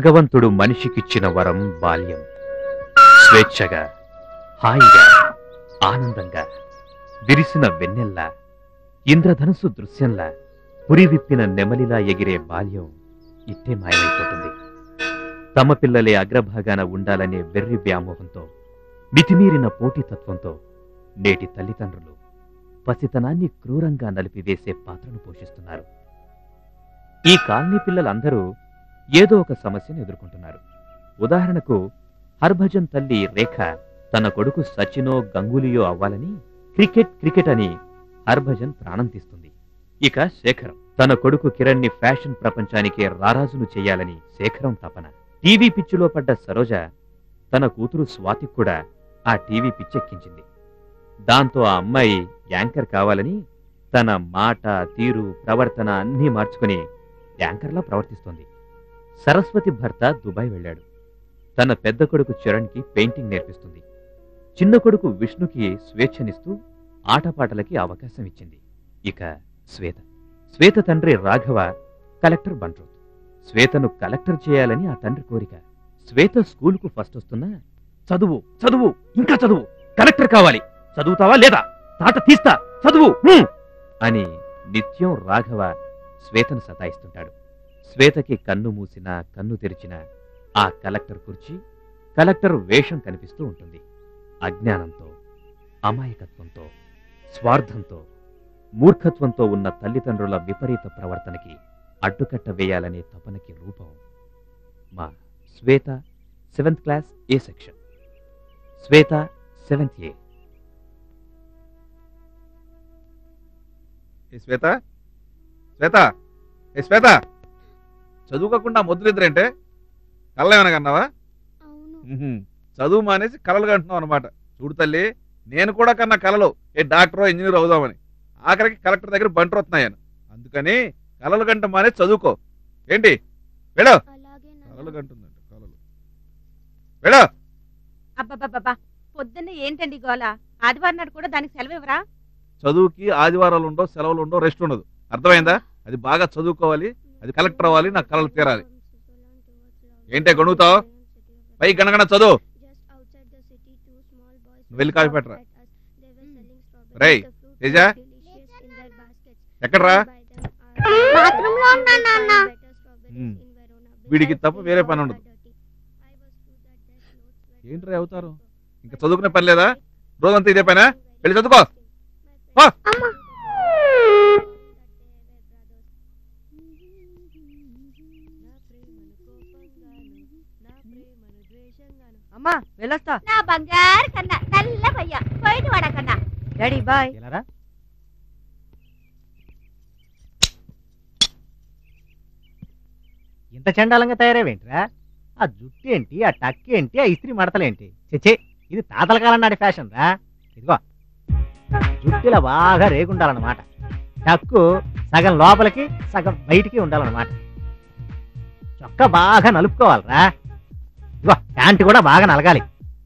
భగవంతుడు మనిషికిచ్చిన వరం బాల్యం స్వేచ్ఛగా హాయిగా ఆనందంగా విరిసిన వెన్నెల్లా ఇంద్రధనుసు దృశ్యంలా పురివిప్పిన నెమలిలా ఎగిరే బాల్యం ఇట్టే మాయమైపోతుంది తమ పిల్లలే అగ్రభాగాన ఉండాలనే వెర్రి వ్యామోహంతో మితిమీరిన పోటీతత్వంతో నేటి తల్లిదండ్రులు పసితనాన్ని క్రూరంగా నలిపివేసే పాత్రను పోషిస్తున్నారు ఈ కాలనీ పిల్లలందరూ ఏదో ఒక సమస్యను ఎదుర్కొంటున్నారు ఉదాహరణకు హర్భజన్ తల్లి రేఖ తన కొడుకు సచినో గంగూలియో అవ్వాలని క్రికెట్ క్రికెట్ అని హర్భజన్ ప్రాణం తీస్తుంది ఇక శేఖరం తన కొడుకు కిరణ్ ని ఫ్యాషన్ ప్రపంచానికే రారాజును చేయాలని శేఖరం తపన టీవీ పిచ్చిలో పడ్డ సరోజ తన కూతురు స్వాతికి కూడా ఆ టీవీ పిచ్చెక్కించింది దాంతో ఆ అమ్మాయి యాంకర్ కావాలని తన మాట తీరు ప్రవర్తన అన్నీ మార్చుకుని యాంకర్లా ప్రవర్తిస్తోంది సరస్వతి భర్త దుబాయ్ వెళ్ళాడు తన పెద్ద కొడుకు చరణ్కి పెయింటింగ్ నేర్పిస్తుంది చిన్న కొడుకు విష్ణుకి స్వేచ్ఛనిస్తూ ఆటపాటలకి అవకాశం ఇచ్చింది ఇక శ్వేత శ్వేత తండ్రి రాఘవ కలెక్టర్ బండ్రోత్ శ్వేతను కలెక్టర్ చేయాలని ఆ తండ్రి కోరిక శ్వేత స్కూలుకు ఫస్ట్ వస్తున్నా చదువు చదువు ఇంకా చదువు కలెక్టర్ కావాలి చదువుతావా లేదా తాట తీస్తా చదువు హ్మ్!" అని నిత్యం రాఘవ శ్వేతను సతాయిస్తుంటాడు శ్వేతకి కన్ను మూసినా కన్ను తెరిచినా ఆ కలెక్టర్ కుర్చీ కలెక్టర్ వేషం కనిపిస్తూ ఉంటుంది అజ్ఞానంతో అమాయకత్వంతో స్వార్థంతో మూర్ఖత్వంతో ఉన్న తల్లిదండ్రుల విపరీత ప్రవర్తనకి అడ్డుకట్ట వేయాలనే తపనకి రూపం మా Shweta seventh class A section Shweta seventh A ఏ శ్వేత శ్వేత ఏ శ్వేత చదువుకోకుండా మొద్దులిద్దరంటే కళ్ళ ఏమైనా కన్నావా అవును ఉహుం. చదువు మానేసి కలలు కంటున్నావు అనమాట చూడు తల్లి నేను కూడా కన్నా కలలు ఏ డాక్టరో ఇంజనీర్ అవుదామని ఆఖరికి కలెక్టర్ దగ్గర బంటర్ వస్తున్నాయని అందుకని కలలు గంట మానేసి చదువుకో ఏంటి వెళ్ళు అలాగే కలలు నాన్న. గంటుందంట కలలు వెళ్ళు అబ్బబ్బబ్బబ్బా పొద్దున్నే ఏంటండి గోల ఆదివారం నాడు కూడా దానికి సెలవు ఇవ్వరా చదువుకి ఆదివారాలు ఉండవు సెలవులు ఉండవు రెస్ట్ ఉండదు అర్థమైందా అది బాగా చదువుకోవాలి అది కలెక్టర్ అవ్వాలి నాకు కలలు తీరాలి ఏంటే గొణుగుతావ్? పై గణగణ చదువు నువ్వు వెళ్ళి కాఫీ పెట్టరా రేయ్, తేజ, ఎక్కడ్రా? బాత్రూమ్ లో ఉన్నా నాన్న ఉమ్. వీడికి తప్ప వేరే పని ఉండదు. ఏంట్రా అవుతారు ఇంకా చదువుకునే పని లేదా రోజంతా ఇదే పైన వెళ్ళి చదువుకో పో. అమ్మా అమ్మా వెళ్ళొస్తా నా బంగారు కన్నా నల్ల పయ్య పోయిన వాడ కన్నా డాడీ బాయ్ ఎలారా ఇంత చండాలంగా తయారేవేంట్రా ఆ జుట్టు ఏంటి ఆ టక్ ఏంటి ఆ ఇస్త్రీ మడతలేంటి చెచ్చే ఇది తాతల కాలం నాటి ఫ్యాషన్ రా ఇదిగో జుట్టు ఇలా బాగా రేగుండాలన్నమాట టక్కు సగం లోపలికి సగం బయటికి ఉండాలన్నమాట చొక్కా బాగా నలుపుకోవాలిరా ఇదిగో ప్యాంటు కూడా బాగా నలగాలి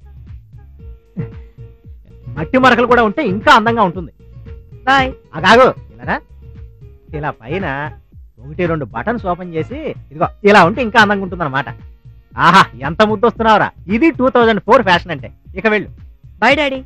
మట్టి మరకలు కూడా ఉంటే ఇంకా అందంగా ఉంటుంది బాయ్ అగాగు ఇలారా ఇలా పైన ఒకటి రెండు బటన్స్ ఓపెన్ చేసి ఇదిగో ఇలా ఉంటే ఇంకా అందంగా ఉంటుందన్నమాట ఆహా ఎంత ముద్దొస్తున్నావురా ఇది టూ థౌజండ్ ఫోర్ ఫ్యాషన్ అంటే ఇక వెళ్ళు బాయ్ డాడీ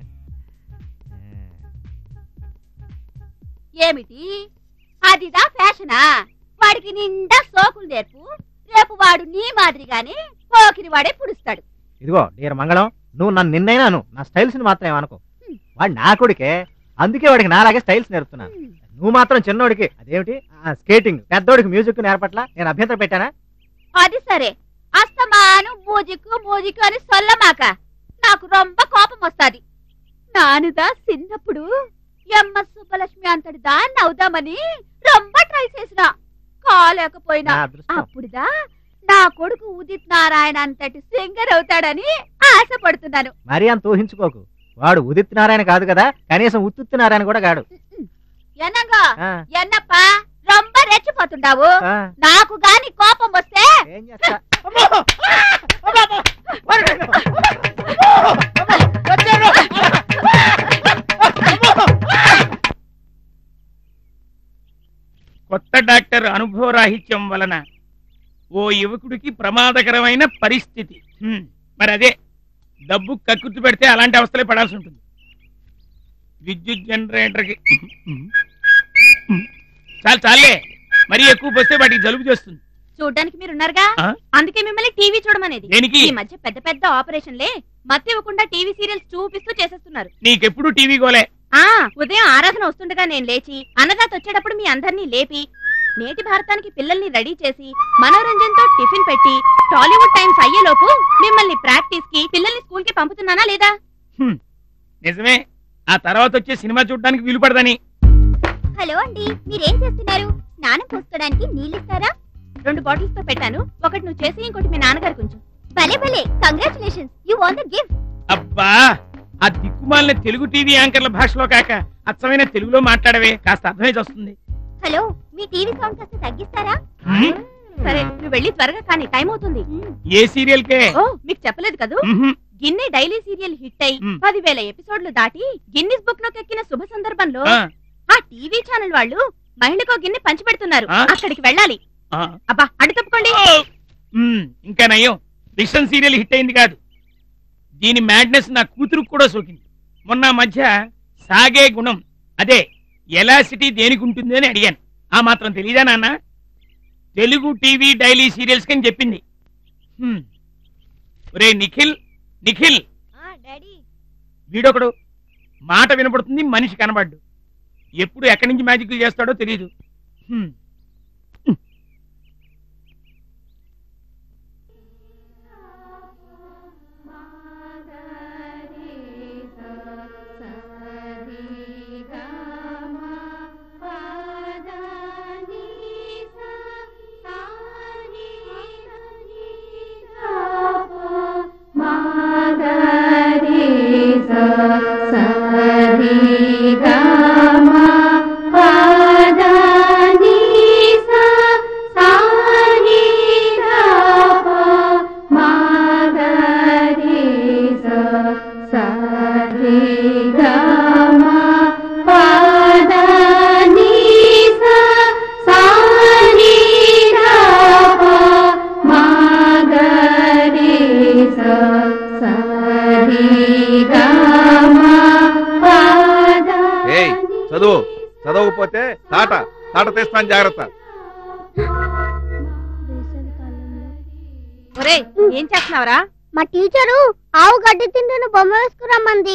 ఏమిటి అదిదా ఫ్యాషనా వాడికి నిండా సోకులు నేర్పు రేపు వాడు నీ మాదిరిగానే పోకిరి వాడే పుడుస్తాడు ఇదిగో డియర్ మంగళం నువ్వు నన్ను నిన్నైనాను నా స్టైల్స్ ని మాత్రం ఏమనుకో వాడు నా కొడుకే అందుకే వాడికి నాలాగే స్టైల్స్ నేర్పుతున్నాను నువ్వు మాత్రం చిన్నోడికి అదేమిటి స్కేటింగ్ పెద్దోడికి మ్యూజిక్ నేర్పట్లా నేను అభ్యంతరం పెట్టానా అది సరే అస్తమాను మూజిక్కు మూజిక్కు అని సొల్లమాక నాకు రొంబ కోపం వస్తాది నానుదా చిన్నప్పుడు ఎమ్మ సుబ్బలక్ష్మి అంతటి దాన్ని అవుదామని రొంబ ట్రై చేసిన కాలేకపోయినా నా అదృష్టం అప్పుడుదా నా కొడుకు ఉదిత్ నారాయణ అంతటి సింగర్ అవుతాడని ఆశపడుతున్నాను మరీ అంత ఊహించుకోకు వాడు ఉదిత్ నారాయణ కాదు కదా కనీసం ఉత్తుత్తి నారాయణ కూడా కాడు ఎనంగా ఆ, ఎన్నప్ప రొంబ రెచ్చిపోతుండావు ఆ, నాకు గాని కోపం వస్తే ఏం చేస్తా కొత్త డాక్టర్ అనుభవరాహిత్యం వలన ఓ యువకుడికి ప్రమాదకరమైన పరిస్థితి హ్మ్, మరి అదే డబ్బు కక్కుర్తి పెడితే అలాంటి అవస్థలే పడాల్సి ఉంటుంది విద్యుత్ జనరేటర్కి చాలు చాలే మరీ ఎక్కువ పోస్తే వాటికి జలుబు చేస్తుంది చూడ్డానికి మీరున్నారుగా ఆ? అందుకే మిమ్మల్ని టీవీ చూడమనేది దేనికి ఈ మధ్య పెద్ద పెద్ద ఆపరేషన్లే మత్తు ఇవ్వకుండా టీవీ సీరియల్స్ చూపిస్తూ చేసేస్తున్నారు నీకెప్పుడు టీవీ గోలే ఆ ఉదయం ఆరాధన వస్తుండగా నేను లేచి అన్నదాత వచ్చేటప్పుడు మీ అందరినీ లేపి నేటి భారతానికి పిల్లల్ని రెడీ చేసి మనోరంజన్తో టిఫిన్ పెట్టి టాలీవుడ్ టైమ్స్ అయ్యేలోపు మిమ్మల్ని ప్రాక్టీస్ కి పిల్లల్ని స్కూల్ కి పంపుతున్నానా లేదా నిజమే ఆ తర్వాత వచ్చే సినిమా చూడడానికి వీలు పడదని హలో అండి మీరేం చేస్తున్నారు స్నానం పోసుకోవడానికి నీళ్ళిస్తారా రెండు బాటిల్స్ తో పెట్టాను ఒకటి నువ్వు చేసి ఇంకోటి మీ నాన్నగారు కొంచెం భలే భలే congratulations you won the gift అబ్బా ఆ దిక్కుమాలిన తెలుగు టీవీ యాంకర్ల భాషలో కాక అచ్చమైన తెలుగులో మాట్లాడవే కాస్త అర్థమై వస్తుంది హలో మీ టీవీ సౌండ్ కాస్త తగ్గిస్తారా సరే నువ్వు వెళ్ళి త్వరగా కానీ టైం అవుతుంది ఏ సీరియల్ కే ఓ మీకు చెప్పలేదు కదూ మ్హూ. గిన్నె డైలీ సీరియల్ హిట్ అయి మ్. పదివేల ఎపిసోడ్లు దాటి గిన్నిస్ బుక్ లోకి ఎక్కిన శుభ సందర్భంలో ఆ, ఆ టీవీ ఛానల్ వాళ్ళు మహిళకో గిన్నె పంచి పెడుతున్నారు ఆ? అక్కడికి వెళ్ళాలి ఆ. అబ్బా అడ్డు తప్పుకోండి మ్, ఇంకా నయం విషన్ సీరియల్ హిట్ అయింది కాదు దీని మ్యాడ్నెస్ నా కూతురుకు కూడా సోకింది మొన్న మధ్య సాగే గుణం అదే ఎలాసిటీ దేనికి ఉంటుంది అని అడిగాను ఆ మాత్రం తెలీదా నాన్న తెలుగు టీవీ డైలీ సీరియల్స్ కని చెప్పింది హ్మ్. ఒరే నిఖిల్ నిఖిల్ డాడీ వీడొకడు మాట వినపడుతుంది మనిషి కనబడ్డు ఎప్పుడు ఎక్కడి నుంచి మ్యాజిక్లు చేస్తాడో తెలియదు హ్మ్. ఏయ్ చదువు చదవకపోతే తాట తాట తీస్తాను జాగ్రత్త ఒరే ఏం చేస్తున్నావురా మా టీచరు ఆవు గడ్డి తింటున్న బొమ్మ వేసుకురమ్మంది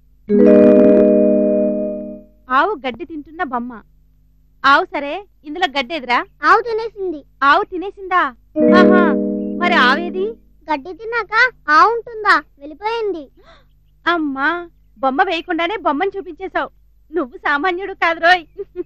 ఆవు గడ్డి తింటున్న బొమ్మ ఆవు సరే ఇందులో గడ్డి ఎదురా ఆవు తినేసింది ఆవు తినేసిందా ఆహా మరి ఆవేది గడ్డి తిన్నాక ఆవు ఉంటుందా వెళ్ళిపోయింది అమ్మా బొమ్మ వేయకుండానే బొమ్మను చూపించేశావు నువ్వు సామాన్యుడు కాదురోయ్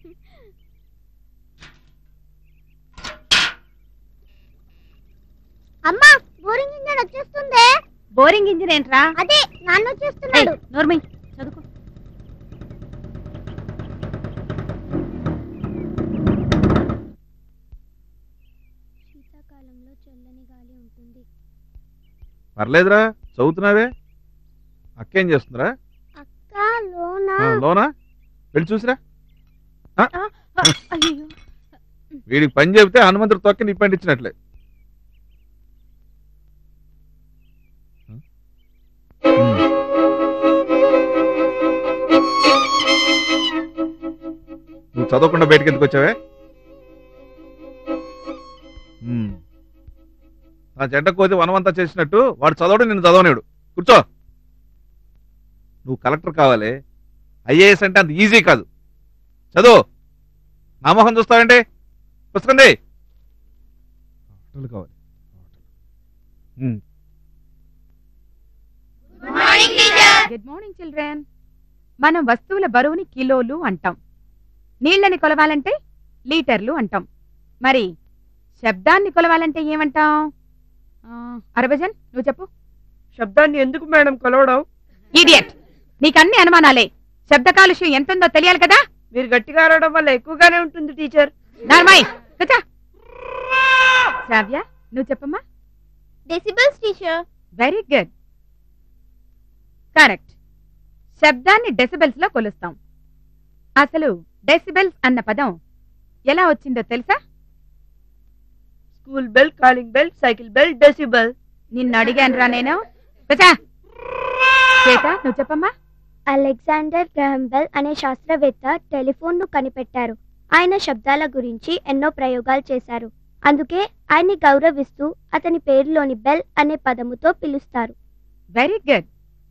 అమ్మా బోరింగ్ ఇంజన్ వచ్చేస్తుందే బోరింగ్ ఇంజిన్ ఏంట్రా అదే నాన్న వచ్చేస్తున్నాడు నోర్మై చదువుకో శీతాకాలంలో చల్లని గాలి ఉంటుంది పర్లేదురా చదువుతున్నావే అక్కేం చేస్తుందిరా అక్క లోనా ఆ, లోనా వెళ్ళి చూసిరా అయ్యో వీడికి పని చెబితే హనుమంతుడు తొక్కి నిప్పండిచ్చినట్లే నువ్వు చదవకుండా బయటకు ఎందుకు వచ్చావే ఉమ్. నా జంట కోతి వనవంతా చేసినట్టు వాడు చదవడం నిన్ను చదవనేడు కూర్చో నువ్వు కలెక్టర్ కావాలి ఐఏఎస్ అంటే అంత ఈజీ కాదు చదువు నా మొహం చూస్తావంటే పుస్తకం దే. ఆటలు కావాలి ఉమ్. గుడ్ మార్నింగ్ చిల్డ్రన్ మనం వస్తువుల బరువుని కిలోలు అంటాం నీళ్ళని కొలవాలంటే లీటర్లు అంటాం మరి శబ్దాన్ని కొలవాలంటే ఏమంటాం ఆ, అరవజన్ నువ్వు చెప్పు శబ్దాన్ని ఎందుకు మేడం కొలవడం ఇడియట్ నీకన్ని అనుమానాలే శబ్ద కాలుష్యం ఎంతుందో తెలియాలి కదా మీరు గట్టిగా అరవడం వల్ల ఎక్కువగానే ఉంటుంది టీచర్ నార్మాయ్ కూర్చో. శ్రావ్య నువ్వు చెప్పమ్మా decibels teacher very good correct శబ్దాన్ని డెసిబెల్స్ లో కొలుస్తాం అసలు డెసిబెల్స్ అన్న పదం ఎలా వచ్చిందో తెలుసా school bell calling bell cycle bell decibel నిన్ను అడిగాను రా నేను కూర్చో. శ్వేత నువ్వు చెప్పమ్మా అలెగ్జాండర్ గ్రహం బెల్ అనే శాస్త్రవేత్త టెలిఫోన్ ను కనిపెట్టారు ఆయన శబ్దాల గురించి ఎన్నో ప్రయోగాలు చేశారు అందుకే ఆయన్ని గౌరవిస్తూ అతని పేరులోని బెల్ అనే పదముతో పిలుస్తారు వెరీ గుడ్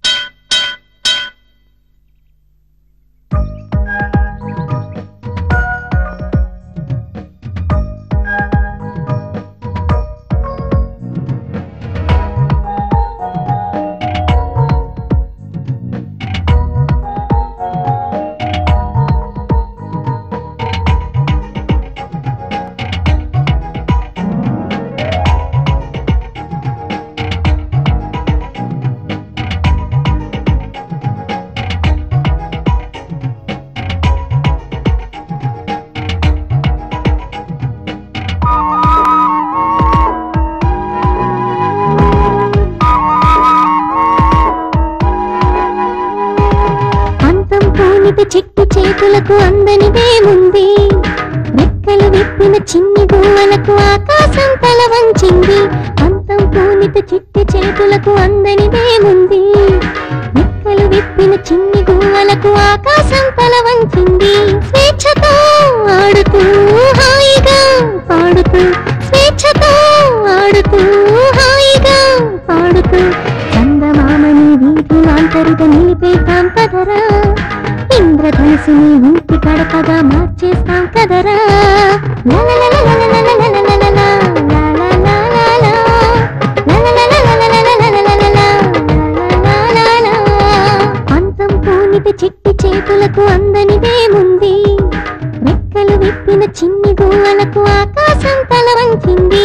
అంతం పూనిత చిట్టి చేతులకు అందనిదేముంది రెక్కలు విప్పిన చిన్ని గువ్వలకు ఆకాశం తల వంచింది అంతం పూనిత చిట్టి చేతులకు అందనిదేముంది రెక్కలు విప్పిన చిన్ని గువ్వలకు ఆకాశం తల వంచింది స్వేచ్ఛతో ఆడుతూ హాయిగా పాడుతూ స్వేచ్ఛతో ఆడుతూ హాయిగా పాడుతూ చందమామని వీధిలాంతరుగా నిలిపేతాం కదరా ఇంద్రధనుసుని ఇంటి గడపగా మార్చేస్తాం కదరా లలలలలలలలలలలలా, లలలలలలా, లలలలలలలలలలలా, లలలలలలా. అంతం పూనిత చిట్టి చేతులకు అందనిదేముంది రెక్కలు విప్పిన చిన్ని గువ్వలకు ఆకాశం తల వంచింది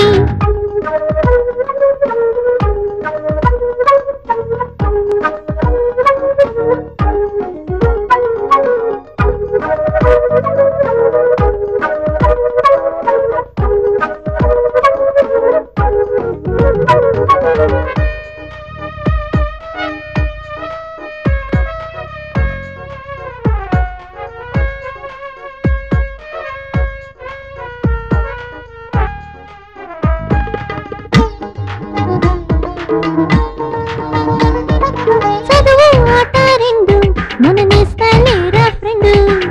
చదువు ఆట రెండు మన నేస్తాలేరా ఫ్రెండ్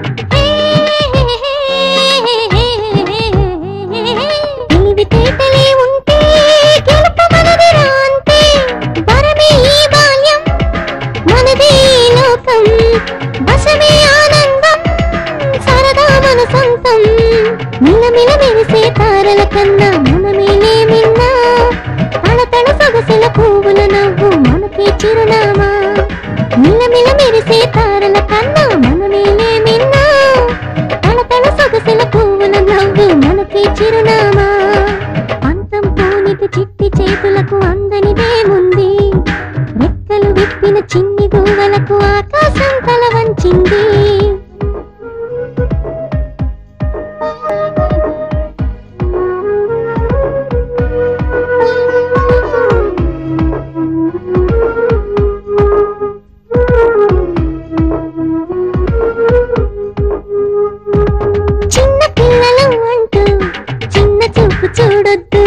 తెలివితేటలే ఉంటే గెలుపు మనదిరా అంతే వరమే ఈ బాల్యం మనదే ఈ లోకం వశమే ఆనందం సరదా మన సొంతం మిలమిల మెరిసే తారల కన్నా మనమేలే మిన్నా తళతళ సొగసుల పువ్వుల నవ్వు మనకే చిరునామా మిలమిల మెరిసే తారల కన్నా మనమేలే మిన్నా తళతళ సొగసుల పువ్వుల నవ్వు మనకే చిరునామా అంతం పోనిత చిట్టి చేతులకు అందనిదేముంది రెక్కలు విప్పిన చిన్ని గువ్వలకు ఆకాశం తల వంచింది చిన్న పిల్లలు అంటూ చిన్న చూపు చూడొద్దు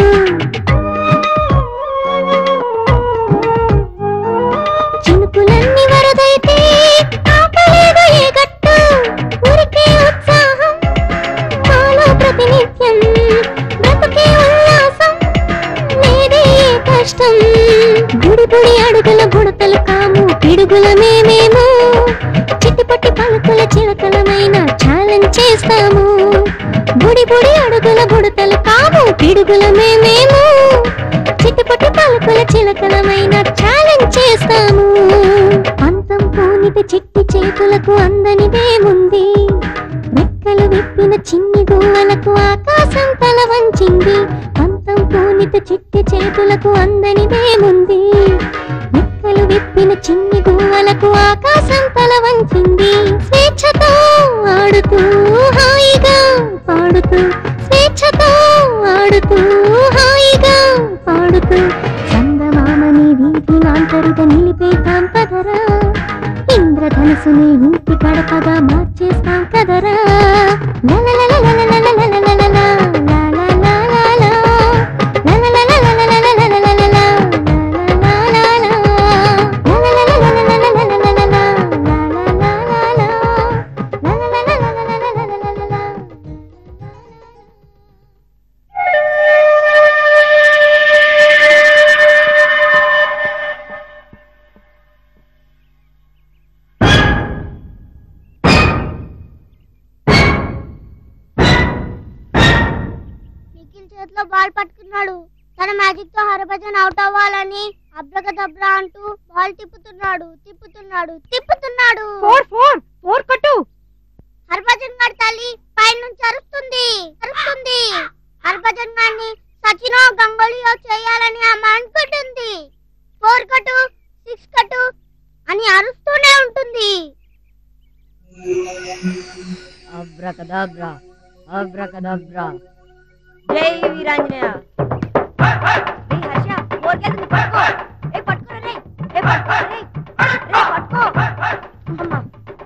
చినుకులన్నీ వరదైతే ఆపలేదు ఏ గట్టు ఊరికే ఉత్సాహం మాలో ప్రతినిత్యం బ్రతుకే ఉల్లాసం లేదే ఏ కష్టం గుడి గుడి అడుగుల బుడతలు కాము పిడుగుల మేమేమో చిట్టిపట్టి పలుకుల చిలకలమైన ఛాలెంజ్ చేస్తాము బుడి బుడి అడుగుల బుడతలు కాము పిడుగుల మేమేమో చిట్టిపట్టి పలుకుల చిలకలమైన ఛాలెంజ్ చేస్తాము అంతం పోనిత చిట్టి చేతులకు అందనిదేముంది రెక్కలు విప్పిన చిన్ని గువ్వలకు ఆకాశం తల వంచింది అంతం పూనిత చిట్టి చేతులకు అందనిదేముంది రెక్కలు విప్పిన చిన్ని గువ్వలకు ఆకాశం తల వంచింది స్వేచ్ఛతో ఆడుతూ హాయిగా పాడుతూ స్వేచ్ఛతో ఆడుతూ హాయిగా పాడుతూ చందమామని వీధిలాంతరుగా నిలిపేతాం కదరా ఇంద్రధనుసుని ఇంటి గడపగా మార్చేస్తాం కదరా లలలలలలలలలలలలా, లలలలలలా, నిఖిల్ చేతిలో బాల్ పట్టుకున్నాడు తన మ్యాజిక్ తో హరభజన్ అవుట్ అవ్వాలని అబ్రకదబ్రా అంటూ బాల్ తిప్పుతున్నాడు తిప్పుతున్నాడు తిప్పుతున్నాడు ఫోర్ ఫోర్ ఫోర్ కొట్టు హర్భజన్ గారి తల్లి పైనుంచి అరుస్తుంది అరుస్తుంది హర్భజన్ గారిని సచినో గంగోలియో చేయాలని ఆమె అనుకుంటుంది ఫోర్ కట్టు సిక్స్ కట్టు అని అరుస్తూనే ఉంటుంది అబ్రకదబ్రా అబ్రకదబ్రా జై వీరాంజనేయ ఏయ్ హర్ష మోర్కెళ్తుంది పట్టుకో ఏ పట్టుకో రే ఏ పట్టుకో రే రే పట్టుకో అమ్మా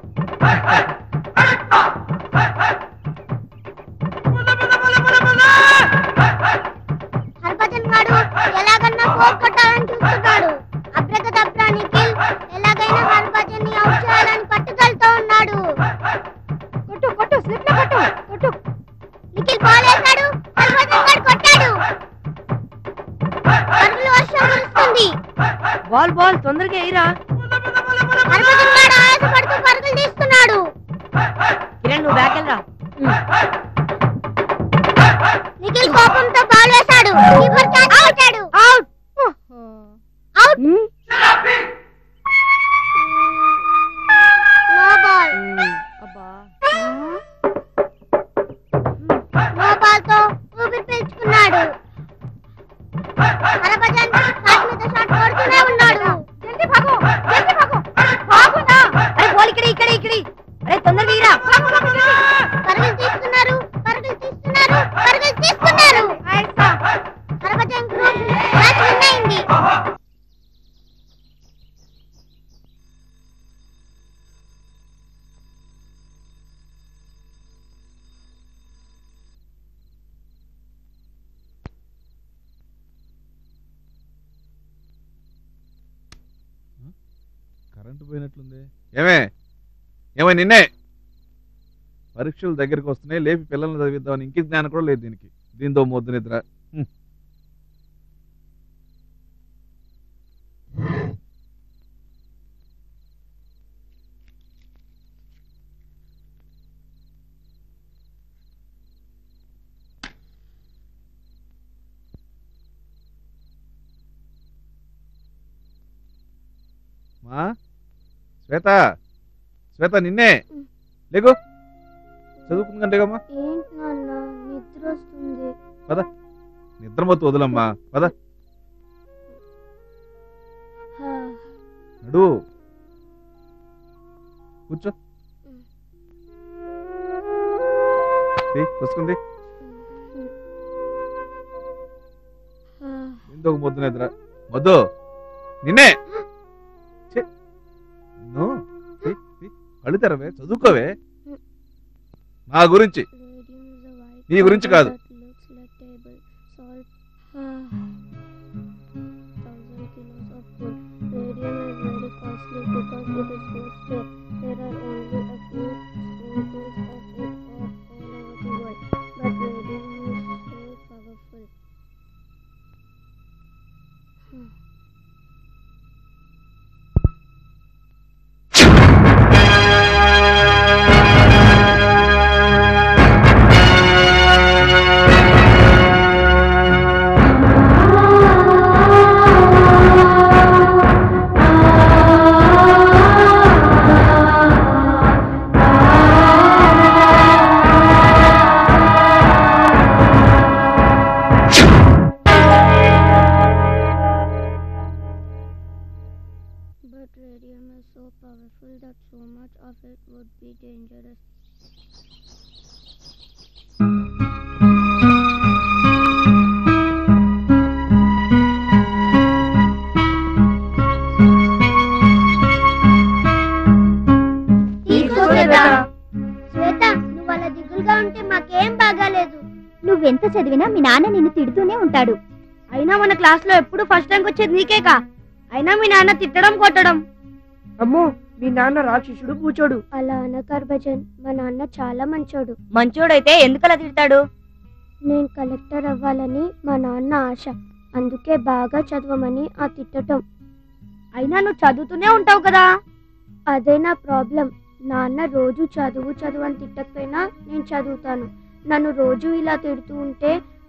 హర్భజన్ గారు ఎలాగన్నా ఫోర్ కొట్టాలని చూస్తున్నాడు అబ్రకదబ్రా నిఖిల్ ఎలాగైనా హర్భజన్ ని అవుట్ చేయాలని పట్టుదలతో ఉన్నాడు కొట్టు కొట్టు స్లిప్ లో కొట్టు కొట్టు నిఖిల్ బాల్ వేశాడు హర్భజన్ గారు కొట్టాడు పరుగుల వర్షం కురుస్తుంది బాల్ బాల్ తొందరగా ఎయిరా హర్భజన్ గారు ఆయాసపడుతూ పరుగులు తీస్తున్నాడు కిరణ్ నువ్వు బ్యాక్ వెళ్ళరా నిఖిల్ కోపంతో బాల్ వేశాడు కీపర్ క్యాచ్ కొట్టాడు అవుట్ అవుట్ నో బాల్ అబ్బా నో బాల్ తో ఊపిరి పీల్చుకున్నాడు హరభజన్ షాట్ మీద షాట్ కొడుతూనే ఉన్నాడు జల్దీ భాగో జల్దీ భాగో భాగో నా అరే బాల్ ఇక్కడ ఇక్కడ ఇక్కడ అరే తొందరగా ఎయిరా పరుగులు తీస్తున్నారు పరుగులు తీస్తున్నారు పరుగులు తీస్తున్నారు ఐసా హరభజన్ గ్రూప్ మ్యాచ్ విన్ అయింది కరెంటు పోయినట్లుంది ఏమే ఏమో నిన్నే పరీక్షలు దగ్గరికి వస్తున్నాయి లేపి పిల్లల్ని చదివిద్దామని ఇంక జ్ఞానం కూడా లేదు దీనికి దీంతో మొద్దు నిద్ర హ్మ్. మా శ్వేత శ్వేత నిన్నే లేకు చదువుకుందంటేగమ్మా ఏంటి నాన్న నిద్ర వస్తుంది నిద్రమొత్తు వదలమ్మా పద హా, నడు కూర్చో తీ, పుస్తకం తీ. హా. ఇంకొక మొద్దు నిద్ర మొద్దు నిన్నే ఛే, నిన్ను తీ, తీ, కళ్ళు తెరవే చదువుకోవే నా గురించి Radium is a white నీ గురించి powder కాదు. that looks like table salt. Ah. Thousand kilos of gold. Radium is very costly because it is so rare. There are only a few spoonfuls of it all, all over the world. But radium is so powerful. Hmm. But radium is so powerful that so much of it would be dangerous. తీసుకో శ్వేత శ్వేత నువ్వు అలా దిగులుగా ఉంటే మాకేం బాగాలేదు నువ్వెంత చదివినా మీ నాన్న నిన్ను తిడుతూనే ఉంటాడు అయినా మన క్లాస్ లో ఎప్పుడు ఫస్ట్ ర్యాంక్ వచ్చేది నీకేకా అయినా మీ నాన్న తిట్టడం కొట్టడం అమ్మో మీ నాన్న రాక్షసుడు కూచోడు అలా అనకర్ భజన్ మా నాన్న చాలా మంచోడు మంచోడైతే ఎందుకలా తిడతాడు నేను కలెక్టర్ అవ్వాలని మా నాన్న ఆశ అందుకే బాగా చదవమని ఆ తిట్టటం అయినా నువ్వు చదువుతూనే ఉంటావు కదా అదే నా ప్రాబ్లం నాన్న రోజు చదువు చదువు అని తిట్టకపోయినా నేను చదువుతాను నన్ను రోజు ఇలా తిడుతూ ఉంటే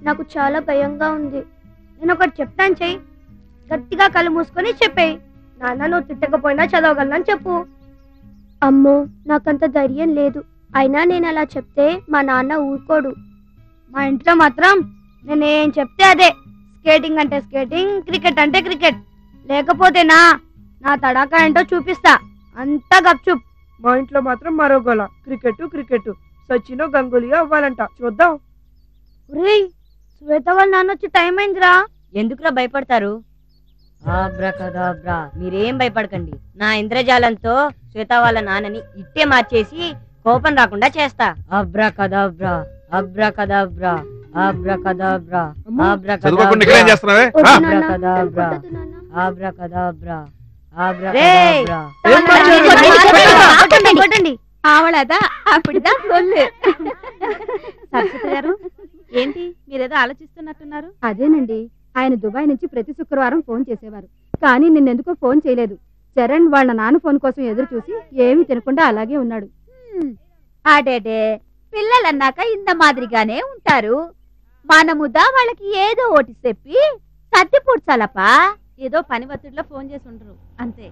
నాకు చాలా భయంగా ఉంది నేను ఒకటి చెప్తాను చెయ్యి గట్టిగా కళ్ళు మూసుకొని చెప్పేయి నాన్న నువ్వు తిట్టకపోయినా చదవగలనని చెప్పు అమ్మో నాకంత ధైర్యం లేదు అయినా నేను అలా చెప్తే మా నాన్న ఊరుకోడు మా ఇంట్లో మాత్రం నేను ఏం చెప్తే అదే స్కేటింగ్ అంటే స్కేటింగ్ క్రికెట్ అంటే క్రికెట్ లేకపోతేనా నా తడాకా ఏంటో చూపిస్తా అంతా గప్చుప్ మా ఇంట్లో మాత్రం మరో గోల క్రికెట్ క్రికెట్ సచిన్ గంగూలీగా అవ్వాలంట చూద్దాం ఒరేయ్ శ్వేత వాళ్ళ నాన్న వచ్చి టైం అయిందిరా ఎందుకురా భయపడతారు ఆబ్రాకదాబ్రా మీరేం భయపడకండి నా ఇంద్రజాలంతో శ్వేత వాళ్ళ నాన్నని ఇట్టే మార్చేసి కోపం రాకుండా చేస్తా అబ్రాకదాబ్రా అబ్రాకదాబ్రా అబ్రాకదాబ్రా చదువుకోకుండా ఇక్కడ ఏం చేస్తున్నావే వద్దు రా. నాన్న, ఆబ్రాకదాబ్రా. వద్దు నాన్న. ఆబ్రాకదాబ్రా రేయ్! ఆబ్రాకదాబ్రా ఏం మార్చారు? కొట్టండి, కొట్టండి, కొట్టండి ఆవళదా అప్పుడుదా సొల్లు సరస్వతి గారు ఏంటి మీరేదో ఆలోచిస్తున్నట్టున్నారు అదేనండి ఆయన దుబాయ్ నుంచి ప్రతి శుక్రవారం ఫోన్ చేసేవారు కానీ నిన్నెందుకో ఫోన్ చేయలేదు చరణ్ వాళ్ళ నాన్న ఫోన్ కోసం ఎదురు చూసి ఏమీ తినకుండా అలాగే ఉన్నాడు ఆడేడే పిల్లలన్నాక ఇంత మాదిరిగానే ఉంటారు మనముదా వాళ్ళకి ఏదో ఒకటి చెప్పి సర్ది పూడ్చాలపా ఏదో పని ఒత్తిడిలో ఫోన్ చేసి ఉండరు అంతే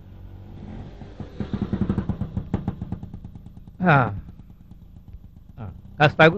ఆ. ఆ, కాస్త ఆగు.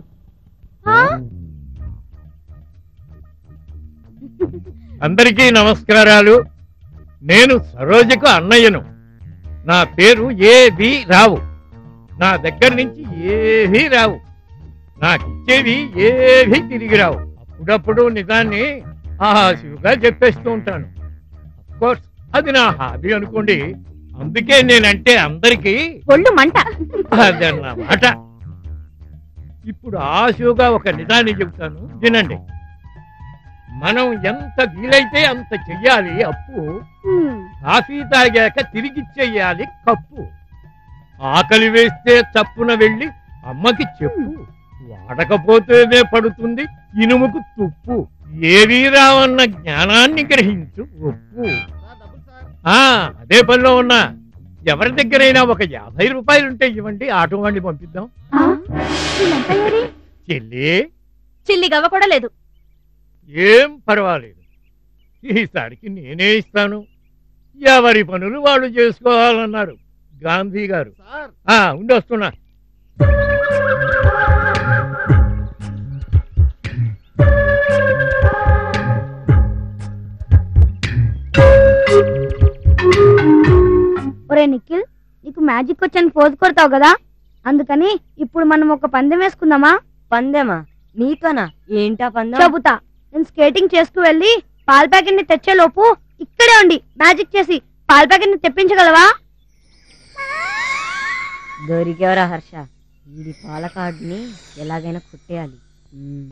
అందరికీ నమస్కారాలు నేను సరోజకు అన్నయ్యను నా పేరు ఏవి రావు నా దగ్గర నుంచి ఏవీ రావు నాకిచ్చేవి ఏవీ తిరిగి రావు అప్పుడప్పుడు నిజాన్ని ఆశువుగా చెప్పేస్తూ ఉంటాను కోర్స్ అది నా హాబీ అనుకోండి అందుకే నేనంటే అందరికీ ఒళ్ళు మంట అదన్నమాట ఇప్పుడు ఆశువుగా ఒక నిజాన్ని చెబుతాను వినండి మనం ఎంత వీలైతే అంత చెయ్యాలి అప్పు కాఫీ తాగాక తిరిగిచ్చేయాలి కప్పు ఆకలి వేస్తే చప్పున వెళ్ళి అమ్మకి చెప్పు వాడకపోతేనే పడుతుంది ఇనుముకు తుప్పు ఏవీ రావన్న జ్ఞానాన్ని గ్రహించు ఒప్పు ఆ అదే పనిలో ఉన్నా ఎవరి దగ్గరైనా ఒక యాభై రూపాయలుంటే ఇవ్వండి ఆటో వాడిని పంపిద్దాం చెల్లి చిల్లి గవ్వ కూడా లేదు ఏం పర్వాలేదు ఈసారికి నేనే ఇస్తాను ఎవరి పనులు వాళ్ళు చేసుకోవాలన్నారు గాంధీ గారు ఆ ఉండి వస్తున్నా ఒరే నిఖిల్ నీకు మ్యాజిక్ వచ్చని పోజు కొడతావు కదా అందుకని ఇప్పుడు మనం ఒక పందెం వేసుకుందామా పందెమా నీతోనా ఏంటా పందెం చెబుతా నేను స్కేటింగ్ చేసుకు వెళ్ళి పాల ప్యాకెట్ ని తెచ్చే లోపు ఇక్కడే ఉండి మ్యాజిక్ చేసి పాల ప్యాకెట్ ని తెప్పించగలవా దొరికేవరా హర్ష వీడి పాల కార్డుని ఎలాగైనా కొట్టేయాలి ఉమ్.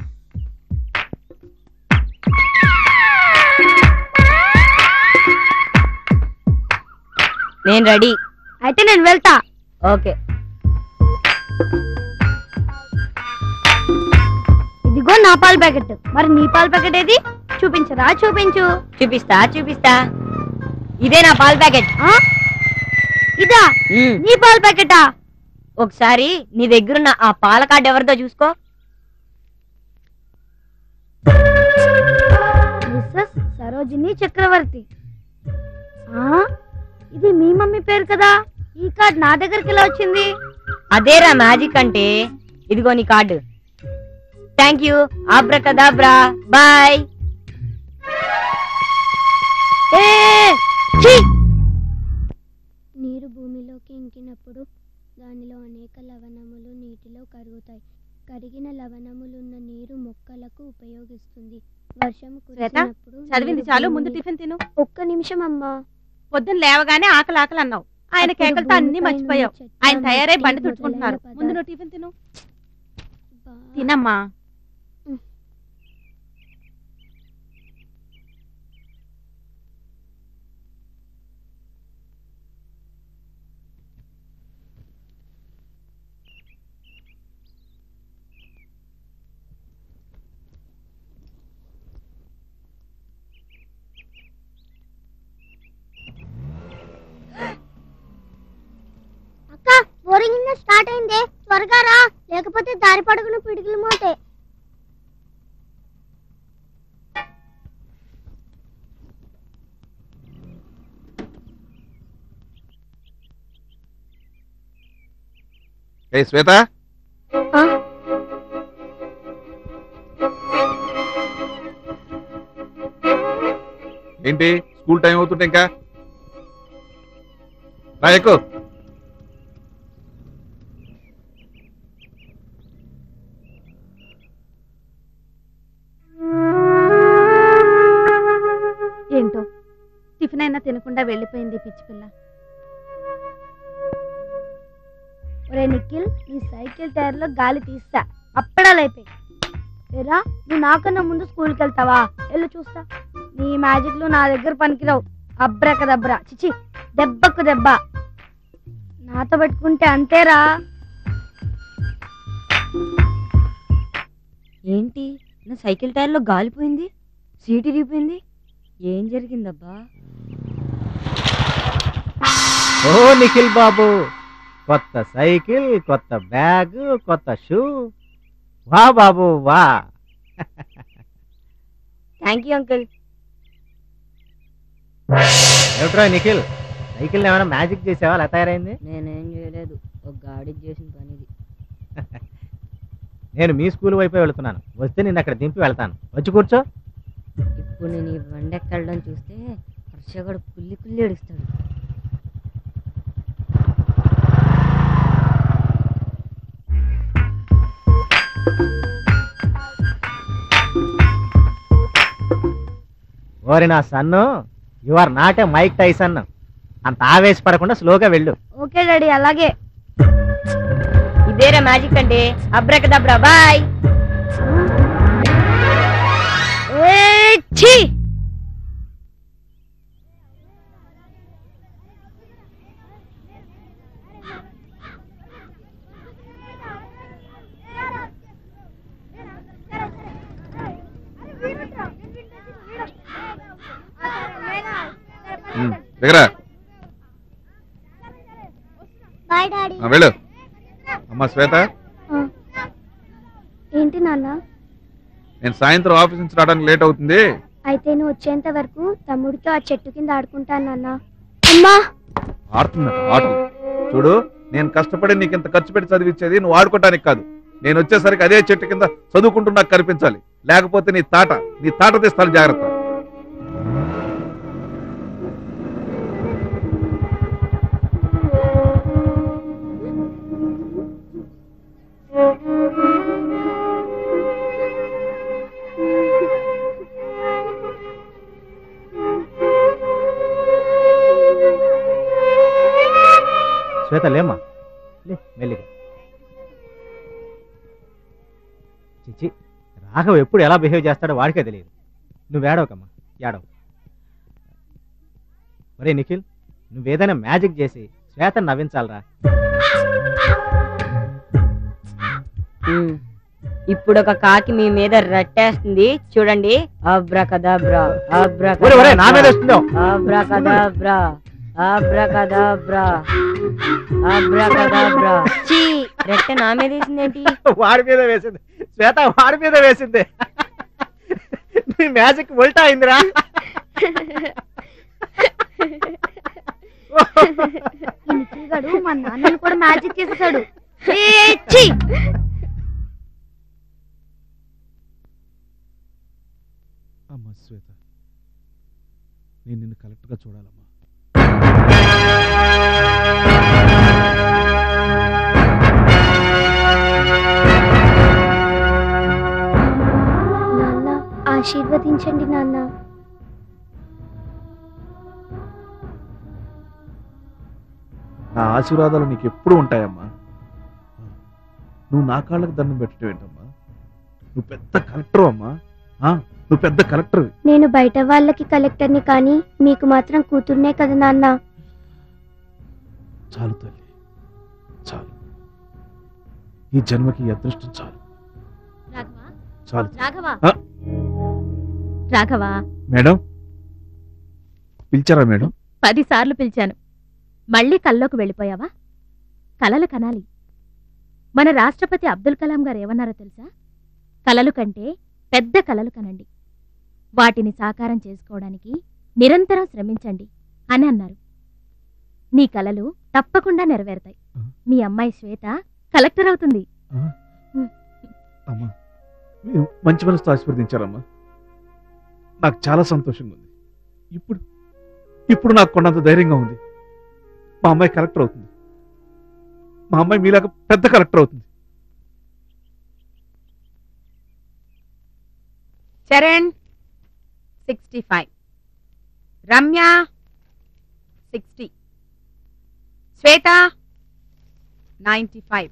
నేను రెడీ అయితే నేను వెళ్తా ఓకే ఇదిగో నా పాల ప్యాకెట్ మరి నీ పాల ప్యాకెట్ ఏది చూపించరా చూపించు చూపిస్తా చూపిస్తా ఇదే నా పాల ప్యాకెట్ ఆ? ఇదా ఉమ్. నీ పాల ప్యాకెటా ఒకసారి నీ దగ్గరున్న ఆ పాల కార్డు ఎవరిదో చూసుకో మిస్సెస్ సరోజిని చక్రవర్తి ఆ ఇది మీ మమ్మీ పేరు కదా ఈ కార్డ్ నా దగ్గరికి ఎలా వచ్చింది అదేరా మ్యాజిక్ అంటే ఇదిగో నీ card thank you abracadabra boy ఏ ఛీ! నీరు భూమిలోకి ఇంకినప్పుడు దానిలో అనేక లవణములు నీటిలో కరుగుతాయి కరిగిన లవణములున్న నీరు మొక్కలకు ఉపయోగిస్తుంది వర్షం కురిసినప్పుడు చదివింది నీరు చాలు ముందు భూమిని- టిఫిన్ తిను ఒక్క నిమిషం అమ్మా పొద్దున్న లేవగానే ఆకలి ఆకలి అన్నావు ఆయన అప్పుడు కేకలతో అన్ని భూమిపై మర్చిపోయావు నుండి చెట్ల, ఆయన తయారై మట్టి బండి మొదలైన తుడుచుకుంటున్నారు ముందు పదార్థాలు నువ్వు టిఫిన్ తిను బా- తినమ్మా అక్క బోరింగ్ స్టార్ట్ అయిందే త్వరగా రా లేకపోతే దారి పడుకుని పిడికిలు మోతే ఏ శ్వేత ఆ? ఏంటి స్కూల్ టైం అవుతుంటే ఇంకా రా ఎక్కువ ఏంటో టిఫిన్ అయినా తినకుండా వెళ్ళిపోయింది ఈ పిచ్చి పిల్ల ఒరే నిఖిల్ ఈ సైకిల్ టైర్ లో గాలి తీస్తా అప్పడాలైపోయి ఏరా నువ్వు నాకన్నా ముందు స్కూల్కి వెళ్తావా వెళ్ళు చూస్తా నీ మ్యాజిక్లు నా దగ్గర పనికిరావు అబ్రక దబ్రా చిచి దెబ్బకు దెబ్బ నాతో పెట్టుకుంటే అంతేరా ఏంటి నా సైకిల్ టైర్లో గాలిపోయింది సీట్ ఇరిగిపోయింది ఏం జరిగిందబ్బా ఓ నిఖిల్ బాబు కొత్త సైకిల్ కొత్త బ్యాగ్ కొత్త షూ వా బాబు వా థ్యాంక్ యూ అంకుల్ ఏమిట్రా నిఖిల్ సైకిల్ ఏమైనా మ్యాజిక్ చేసావా అలా తయారైంది నేనేం చేయలేదు ఒక గాడి చేసిన పని ఇది నేను మీ స్కూల్ వైపే వెళుతున్నాను వస్తే నిన్ను అక్కడ దింపి వెళ్తాను వచ్చి కూర్చో ఇప్పుడు నేను ఈ బండి ఎక్కడం చూస్తే హర్షగడు కుల్లి కుల్లి ఏడుస్తాడు ఓరి నా son you are not a Mike Tyson అంత ఆవేశపడకుండా స్లోగా వెళ్ళు ఓకే డాడీ అలాగే ఇదేరా మ్యాజిక్ అంటే అబ్రకదబ్రా బాయ్ ఏ ఛీ ఉమ్, దగ్గర బాయ్ డాడీ ఆ, వెళ్ళు అమ్మా శ్వేత ఏంటి నాన్న నేను సాయంత్రం ఆఫీస్ నుంచి రావడానికి లేట్ అవుతుంది అయితే నువ్వు వచ్చేంత వరకు తమ్ముడితో ఆ చెట్టు కింద ఆడుకుంటాను నాన్న అమ్మా ఆడుతున్నా ఆటలు చూడు నేను కష్టపడి నీకు ఇంత ఖర్చు పెట్టి చదివించేది నువ్వు ఆడుకోవటానికి కాదు నేను వచ్చేసరికి అదే చెట్టు కింద చదువుకుంటూ నాకు కనిపించాలి లేకపోతే నీ తాట నీ తాట తీస్తాను జాగ్రత్త శ్వేత లేమ్మా లే మెల్లిగా చిచి రాఘవ్ ఎప్పుడు ఎలా బిహేవ్ చేస్తాడో వాడికే తెలియదు నువ్వు ఏడవకమ్మా ఏడవ ఒరే నిఖిల్ నువ్వేదైనా మ్యాజిక్ చేసి శ్వేతను నవ్వించాలరా ఉమ్. ఇప్పుడు ఒక కాకి మీ మీద రట్టేస్తుంది చూడండి అబ్రకదబ్రా ఒరే ఒరే నా మీద అబ్రకదబ్రా వస్తుందో అబ్రకదబ్రా అబ్రకదబ్రా అబ్రకదబ్రా చీ రెట్టె నా మీద వేసిందేంటి వాడి మీద వేసింది శ్వేత వాడి మీద వేసింది నీ మ్యాజిక్ ఉల్టా అయిందిరా ఈ నిఖిల్ గడు మా నాన్నని కూడా మ్యాజిక్ చేసేసాడు ఏ, ఛీ! అమ్మా శ్వేత నేను నిన్ను కరెక్ట్ గా చూడాలమ్మా నాన్న ఆశీర్వదించండి నాన్న నా ఆశీర్వాదాలు నీకు ఎప్పుడు ఉంటాయమ్మా నువ్వు నా కాళ్ళకి దండం పెట్టడం ఏంటమ్మా నువ్వు పెద్ద కలెక్టర్ అమ్మా ఆ, నువ్వు పెద్ద కలెక్టర్ నేను బయట వాళ్ళకి కలెక్టర్ని కానీ మీకు మాత్రం కూతుర్నే కదా నాన్న చాలు తల్లి చాలు ఈ జన్మకి ఈ అదృష్టం చాలు రాఘవా చాలు రాఘవా ఆ. రాఘవా మేడం పిలిచారా మేడం పదిసార్లు పిలిచాను మళ్ళీ కల్లోకి వెళ్ళిపోయావా కలలు కనాలి మన రాష్ట్రపతి అబ్దుల్ కలాం గారు ఏమన్నారో తెలుసా కలలు కంటే పెద్ద కలలు కనండి వాటిని సాకారం చేసుకోవడానికి నిరంతరం శ్రమించండి అని అన్నారు నీ కలలు తప్పకుండా నెరవేరుతాయి మీ అమ్మాయి శ్వేత కలెక్టర్ అవుతుంది అమ్మా మీరు మంచి మనసుతో ఆశీర్వదించారమ్మా నాకు చాలా సంతోషంగా ఉంది ఇప్పుడు ఇప్పుడు నాకు కొన్నంత ధైర్యంగా ఉంది మా అమ్మాయి కలెక్టర్ అవుతుంది మా అమ్మాయి మీలాగా పెద్ద కలెక్టర్ అవుతుంది Charan sixty five Ramya sixty Shweta ninety five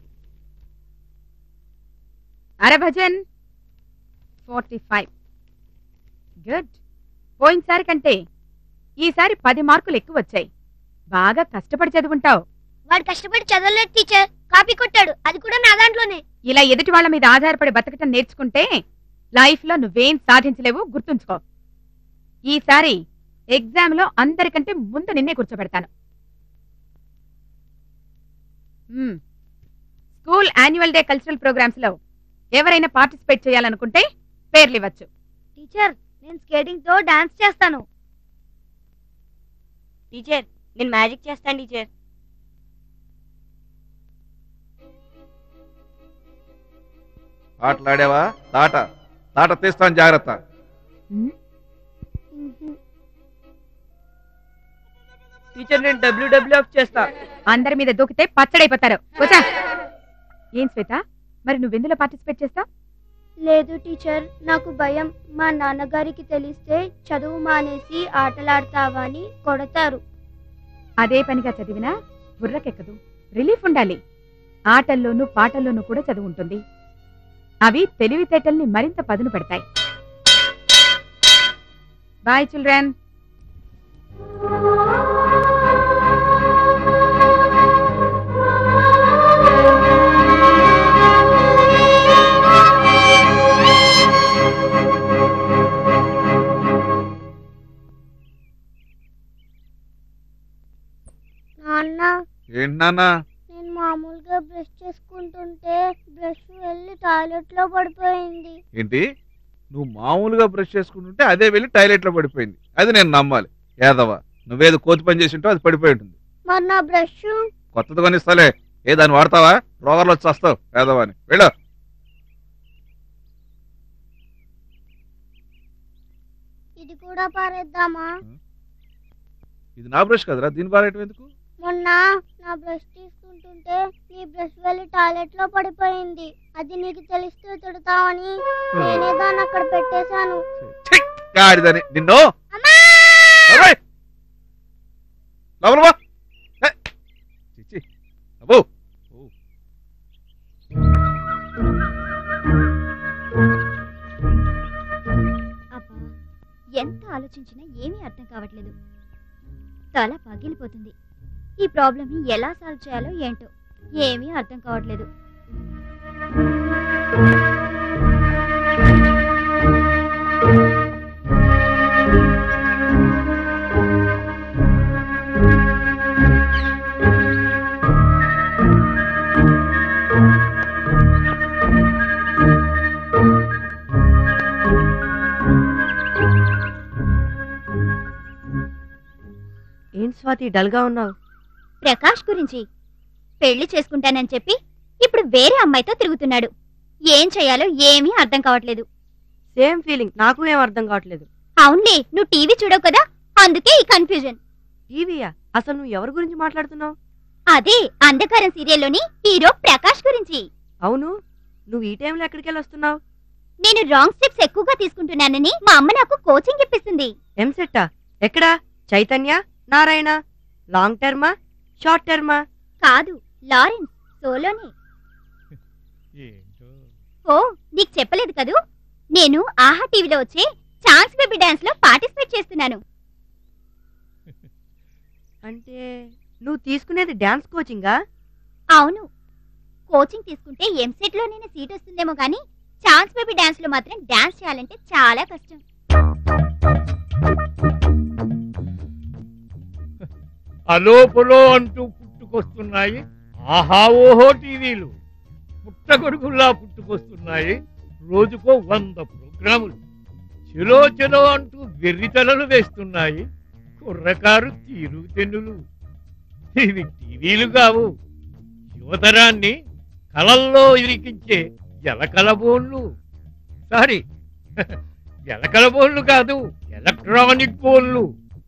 Harbhajan forty five good పోయినసారి కంటే ఈసారి పది మార్కులు ఎక్కువ వచ్చాయి బాగా కష్టపడి చదువుంటావు వాడు కష్టపడి చదవలేదు టీచర్ కాపీ కొట్టాడు అది కూడా నా దాంట్లోనే ఇలా ఎదుటి వాళ్ళ మీద ఆధారపడి బతకటం నేర్చుకుంటే లైఫ్ లో నువ్వేం సాధించలేవు గుర్తుంచుకో ఈసారి ఎగ్జామ్ లో అందరికంటే ముందు నిన్నే కూర్చోబెడతాను మ్మ్. School annual day cultural programmes లో ఎవరైనా పార్టిసిపేట్ చేయాలనుకుంటే పేర్లు ఇవ్వచ్చు టీచర్ నేను స్కేటింగ్ తో డాన్స్ చేస్తాను టీచర్ నేను మ్యాజిక్ చేస్తాను టీచర్ ఆటలాడావా తాట తాట తీస్తాను జాగ్రత్త టీచర్ నేను డబ్ల్యూడబ్ల్యూఎఫ్ చేస్తా అందరి మీద దూకితే పచ్చడైపోతారు వచ్చా ఏం శ్వేత మరి నువ్వెందులో పార్టిసిపేట్ చేస్తావు లేదు టీచర్ నాకు భయం మా నాన్నగారికి తెలిస్తే చదువు మానేసి ఆటలాడతావా అని కొడతారు అదే పనిగా చదివినా బుర్రకెక్కదు రిలీఫ్ ఉండాలి ఆటల్లోనూ పాటల్లోనూ కూడా చదువు ఉంటుంది అవి తెలివితేటల్ని మరింత పదును పెడతాయి బాయ్ చిల్డ్రన్ నాన్న ఏంటి నాన్న నేను మామూలుగా బ్రష్ చేసుకుంటుంటే బ్రష్ వెళ్ళి టాయిలెట్ లో పడిపోయింది ఏంటి నువ్వు మామూలుగా బ్రష్ చేసుకుంటుంటే అదే వెళ్ళి టాయిలెట్ లో పడిపోయింది అది నేను నమ్మాలి ఏదవా నువ్వేదో కోతి పని చేసి ఉంటే అది పడిపోయి ఉంటుంది మరి నా బ్రష్ కొత్తది కొనిస్తాలే ఏ దాన్ని వాడతావా రోగర్లు వచ్చి వస్తావు ఏదవా అని వెళ్ళు ఇది కూడా పారేద్దామా ఇది నా బ్రష్ కదరా దీని పారేయటం ఎందుకు మొన్న నా బ్రష్ తీసుకుంటుంటే నీ బ్రష్ వెళ్ళి టాయిలెట్ లో పడిపోయింది అది నీకు తెలిస్తే తిడతావని నేనే దాన్ని అక్కడ పెట్టేశాను ఛీ, గాడిదని నిన్ను ఓయ్! లోపల పో. ఏ, ఛీ, ఛీ. అబ్బో. ఓ. అబ్బా ఎంత ఆలోచించినా ఏమీ అర్థం కావట్లేదు తల పగిలిపోతుంది ఈ ప్రాబ్లమ్ ఎలా సాల్వ్ చేయాలో ఏంటో ఏమీ అర్థం కావట్లేదు ఏంటి స్వాతి డల్ గా ఉన్నావు ప్రకాష్ గురించి పెళ్లి చేసుకుంటానని చెప్పి ఇప్పుడు వేరే అమ్మాయితో తిరుగుతున్నాడు ఏం చేయాలో ఏమీ అర్థం కావట్లేదు సేమ్ ఫీలింగ్ నాకు ఏం అర్థం కావట్లేదు అవునులే నువ్వు టీవీ చూడవు కదా అందుకే ఈ కన్ఫ్యూజన్ టీవీయా అసలు నువ్వు ఎవరి గురించి మాట్లాడుతున్నావు అదే అంధకారం సీరియల్లోని హీరో ప్రకాష్ గురించి అవును నువ్వు ఈ టైంలో ఎక్కడికి వెళ్ళి వస్తున్నావు నేను రాంగ్ స్టెప్స్ ఎక్కువగా తీసుకుంటున్నానని మా అమ్మ నాకు కోచింగ్ ఇప్పిస్తుంది ఎంసెట్టా ఎక్కడా చైతన్య నారాయణ లాంగ్ టర్మా షార్ట్ టర్మా కాదు లారెన్స్ సోలోనే ఓ నీకు చెప్పలేదు కదూ నేను ఆహా టీవీలో వచ్చే ఛాన్స్ బేబీ డాన్స్ లో పార్టిసిపేట్ చేస్తున్నాను అంటే నువ్వు తీసుకునేది డాన్స్ కోచింగా అవును కోచింగ్ తీసుకుంటే ఎంసెట్ లోనైనా సీట్ వస్తుందేమో కానీ ఛాన్స్ బేబీ డాన్స్ లో మాత్రం డాన్స్ చేయాలంటే చాలా కష్టం అలోపలో అంటూ పుట్టుకొస్తున్నాయి ఆహా ఓహో టీవీలు పుట్టగొడుగుల్లా పుట్టుకొస్తున్నాయి రోజుకో వంద ప్రోగ్రాములు చెలో చెలో అంటూ వెర్రితలలు వేస్తున్నాయి కుర్రకారు తీరు తెన్నులు ఇవి టీవీలు కావు యువతరాన్ని కళల్లో ఇరికించే ఎలకలబోళ్ళు సారీ ఎలకలబోళ్ళు కాదు ఎలక్ట్రానిక్ బోళ్ళు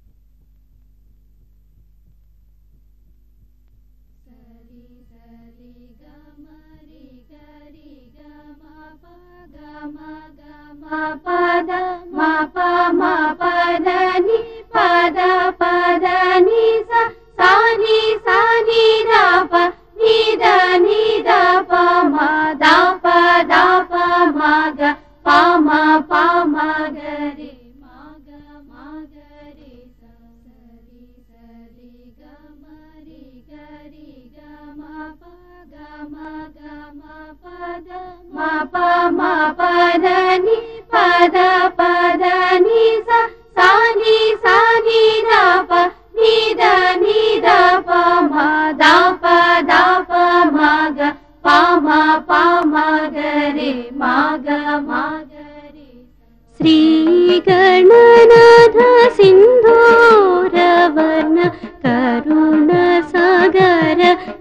పద మా ప మా పద ని పద పద ని స సా ని సా ని ద ప ని ద ని ద ప మా ద ప ద ప మా గ ప మా ప మా గ రే మా గ మా గ రే స స రి స రి గ మ రి గ రి గ మా ప గ మా గ మా ప ద మా ప మా పద ని పద పద ని స సా ని సా ని ద ప ని ద ని ద ప మా ద ప ద ప మా గ ప మా ప మా గ రే మా గ మా గ రే శ్రీ గణనాథ సింధూరవర్ణ కరుణ సాగర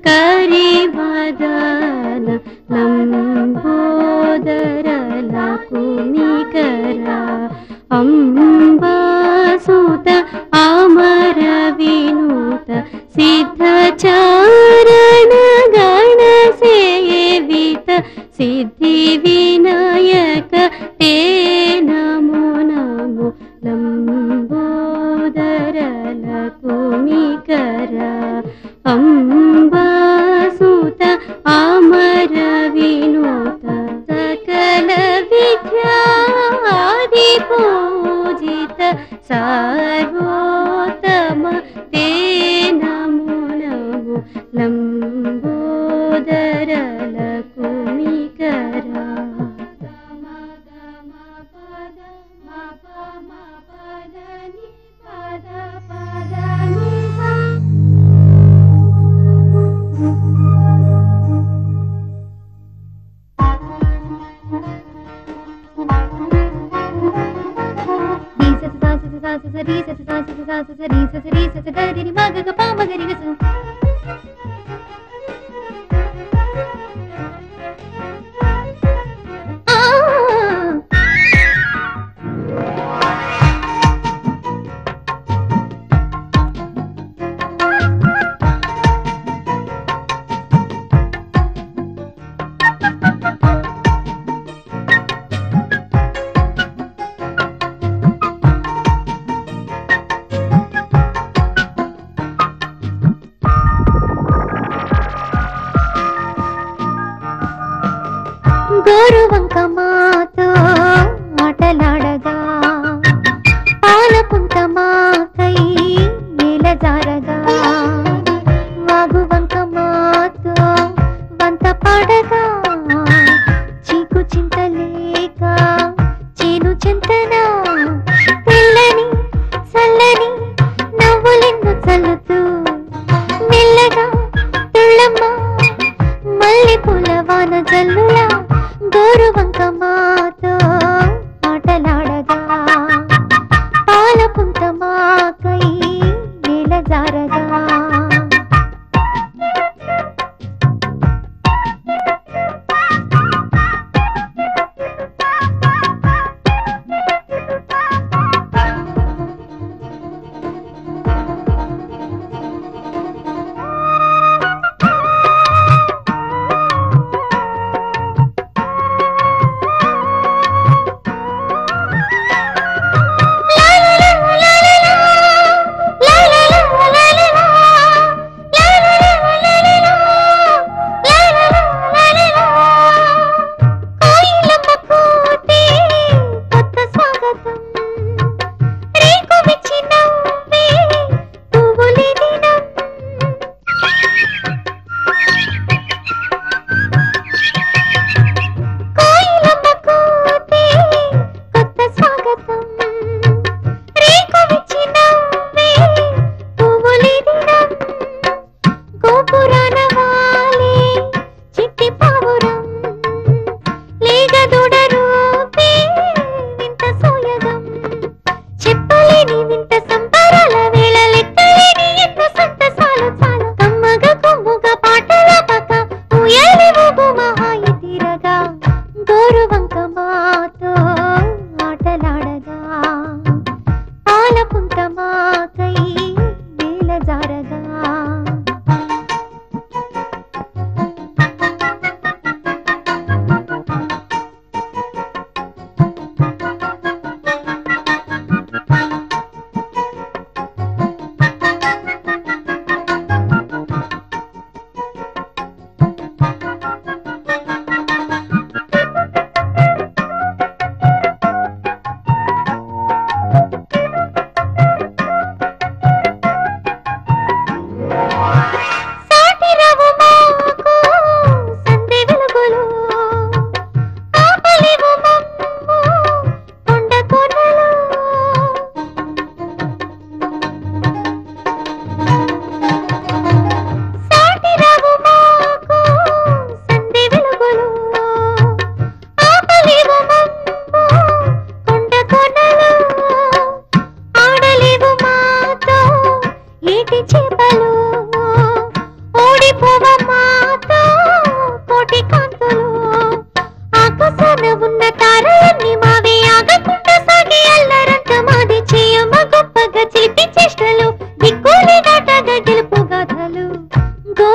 కరివదన లంబోదర లకుమికర అంబాసుత అమర వినూత సిద్ధచారణ గణ సేవిత సిద్ధి వినాయక తే నమో నమో లంబోదర లకుమికర అంబాసుత అమర వినూత సకల విద్యాది పూజిత సార్వోత్తమ తే నమో నమో లంబోదర లకుమికర గోరువంక మాతో ఆటలాడగా పాలపుంత మాకై నీలజారగా వాగువంక మాతో వంత పాడగా చీకు చింతలేక చేను చింతన తెల్లని చల్లని నవ్వులెన్ను చల్లుతూ మెల్లగా తుళ్ళమ్మ మల్లె పూల వాన జల్లులా గోరువంక మాతో ఆటలాడగా పాలపుంత మాకై నీలజారగా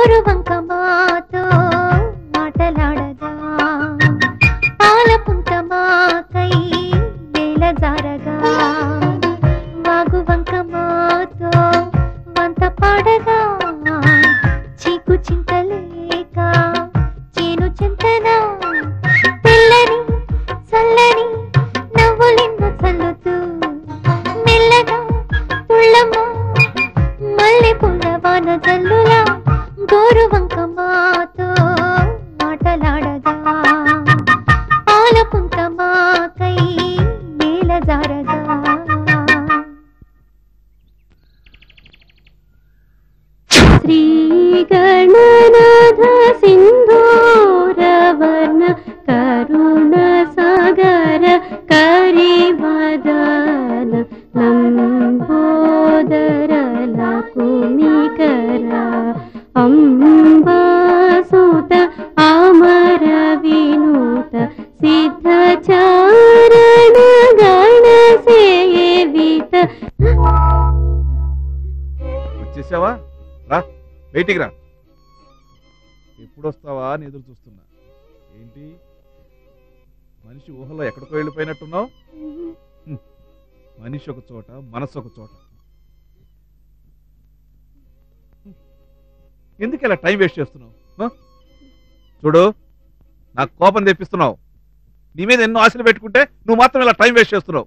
గోరువంక మాతో మాటలాడగా పాలపుంత మాకై నేల జారగా వాగువంక మాతో వంత పాడగా చీకు చింతలేక చేను చింతన తెల్లని చల్లని నవ్వులిన్న చల్లుతూ మెల్లగా తుళ్ళమ్మ మల్లె పుల్లవాన జల్లులా గోరువంక మాతో మాటలాడగా పాలపుంత మాకై నేల జారగా శ్రీ గణనాథ సింధూరవర్ణ కరుణ సాగర కరివదన లంబోదర లకుమికర అంబాసుత అమర వినూత సిద్ధచారణ గణ సేవిత వచ్చేసావా రా బయటికి రా ఎప్పుడు వస్తావా అని ఎదురు చూస్తున్నా ఏంటి మనిషి ఊహలో ఎక్కడికో వెళ్ళిపోయినట్టున్నావు హ్మ్. మనిషి ఒక చోట మనసు ఒక చోట హ్మ్. ఎందుకు ఇలా టైం వేస్ట్ చేస్తున్నావు ఆ? చూడు నాకు కోపం తెప్పిస్తున్నావు నీ మీద ఎన్నో ఆశలు పెట్టుకుంటే నువ్వు మాత్రం ఇలా టైం వేస్ట్ చేస్తున్నావు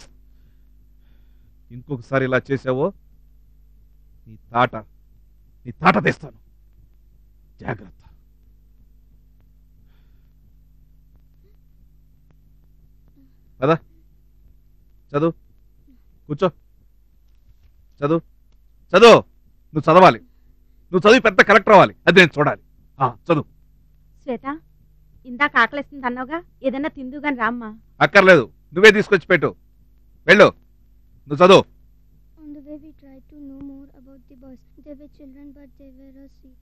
ఇంకొకసారి ఇలా చేసావో నీ తాట నీ తాట తెస్తాను జాగ్రత్త పద చదువు కూర్చో చదువు చదువు నువ్వు చదవాలి నువ్వు చదివి పెద్ద కలెక్టర్ అవ్వాలి అది నేను చూడాలి ఆ, చదువు శ్వేత ఇందాక ఆకలిస్తుంది అన్నావుగా ఏదన్నా తిందు గాని రామ్మా అక్కర్లేదు నువ్వే తీసుకొచ్చి పెట్టు వెళ్ళు నువ్వు చదువు On the way, we tried to know more about the boys. They were children, but they were asleep.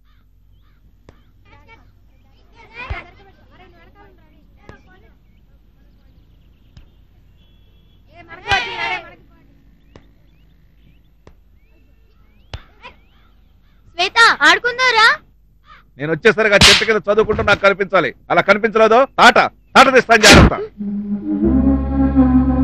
శ్వేత ఆడుకుందారా నేను వచ్చేసరికి ఆ చెట్టు కింద చదువుకుంటూ నాకు కనిపించాలి అలా కనిపించలేదో తాట తాట తెస్తాను జాగ్రత్త